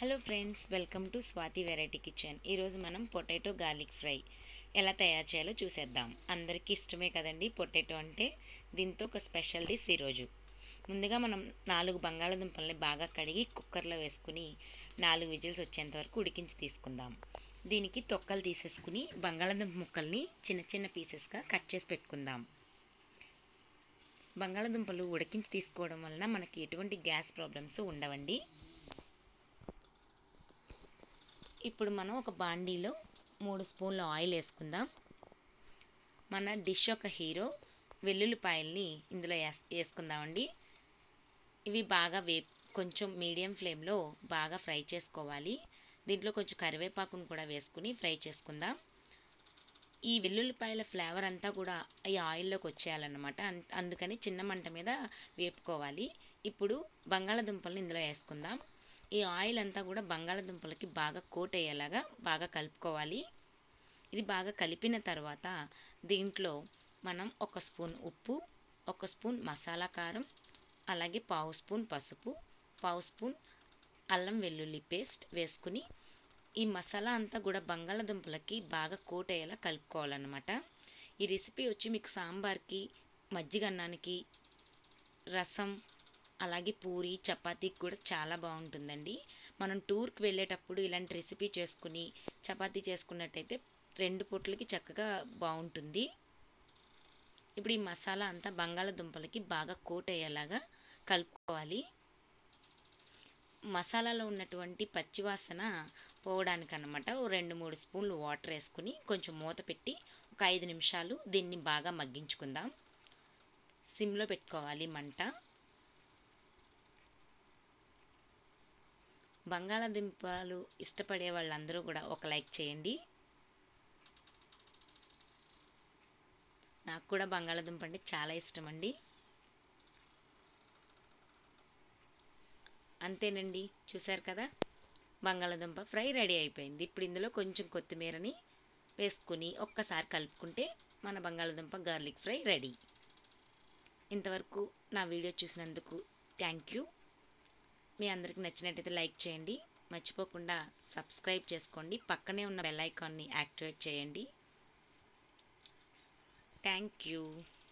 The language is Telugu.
hello friends welcome to Swathi variety kitchen ఈరోజు మనం పొటాటో గార్లిక్ ఫ్రై ఎలా తయారు చేయాలో చూసేద్దాం అందరికీ ఇష్టమే కదండి పొటాటో అంటే దీంతో ఒక స్పెషల్ డిష్ ఈరోజు ముందుగా మనం నాలుగు బంగాళదుంపల్ని బాగా కడిగి కుక్కర్లో వేసుకుని నాలుగు విజిల్స్ వచ్చేంత వరకు ఉడికించి తీసుకుందాం దీనికి తొక్కలు తీసేసుకుని బంగాళదుంప ముక్కల్ని చిన్న చిన్న పీసెస్గా కట్ చేసి పెట్టుకుందాం బంగాళదుంపలు ఉడికించి తీసుకోవడం వలన మనకి ఎటువంటి గ్యాస్ ప్రాబ్లమ్స్ ఉండవండి ఇప్పుడు మనం ఒక బాండీలో మూడు స్పూన్ల ఆయిల్ వేసుకుందాం మన డిష్ యొక్క హీరో వెల్లుల్లిపాయల్ని ఇందులో వేస్ వేసుకుందామండి ఇవి బాగా వే కొంచెం మీడియం ఫ్లేమ్లో బాగా ఫ్రై చేసుకోవాలి దీంట్లో కొంచెం కరివేపాకును కూడా వేసుకుని ఫ్రై చేసుకుందాం ఈ వెల్లుల్లిపాయల ఫ్లేవర్ అంతా కూడా ఈ ఆయిల్లోకి వచ్చేయాలన్నమాట అందుకని చిన్న మంట మీద వేపుకోవాలి ఇప్పుడు బంగాళదుంపలను ఇందులో వేసుకుందాం ఈ ఆయిల్ అంతా కూడా బంగాళదుంపలకి బాగా కోట్ అయ్యేలాగా బాగా కలుపుకోవాలి ఇది బాగా కలిపిన తర్వాత దీంట్లో మనం ఒక స్పూన్ ఉప్పు ఒక స్పూన్ మసాలా కారం అలాగే పావు స్పూన్ పసుపు పావు స్పూన్ అల్లం వెల్లుల్లి పేస్ట్ వేసుకుని ఈ మసాలా అంతా కూడా బంగాళదుంపలకి బాగా కోట్ అయ్యేలా కలుపుకోవాలన్నమాట ఈ రెసిపీ వచ్చి మీకు సాంబార్కి మజ్జిగ అన్నానికి రసం అలాగే పూరి చపాతీకి కూడా చాలా బాగుంటుందండి మనం టూర్కి వెళ్ళేటప్పుడు ఇలాంటి రెసిపీ చేసుకుని చపాతీ చేసుకున్నట్టయితే రెండు పూట్లకి చక్కగా బాగుంటుంది ఇప్పుడు ఈ మసాలా అంతా బంగాళదుంపలకి బాగా కోట్ అయ్యేలాగా కలుపుకోవాలి మసాలాలో ఉన్నటువంటి పచ్చివాసన పోవడానికి అనమాట ఓ రెండు మూడు స్పూన్లు వాటర్ వేసుకుని కొంచెం మూత పెట్టి ఒక ఐదు నిమిషాలు దీన్ని బాగా మగ్గించుకుందాం సిమ్లో పెట్టుకోవాలి మంట బంగాళాదుంపలు ఇష్టపడే వాళ్ళందరూ కూడా ఒక లైక్ చేయండి నాకు కూడా బంగాళాదుంప అంటే చాలా ఇష్టం అండి అంతేనండి చూసారు కదా బంగాళాదుంప ఫ్రై రెడీ అయిపోయింది ఇప్పుడు ఇందులో కొంచెం కొత్తిమీరని వేసుకుని ఒక్కసారి కలుపుకుంటే మన బంగాళాదుంప గార్లిక్ ఫ్రై రెడీ ఇంతవరకు నా వీడియో చూసినందుకు థ్యాంక్ యూ మీ అందరికి నచ్చినట్టయితే లైక్ చేయండి మర్చిపోకుండా సబ్స్క్రైబ్ చేసుకోండి పక్కనే ఉన్న బెల్ ఐకాన్ని యాక్టివేట్ చేయండి థ్యాంక్ యూ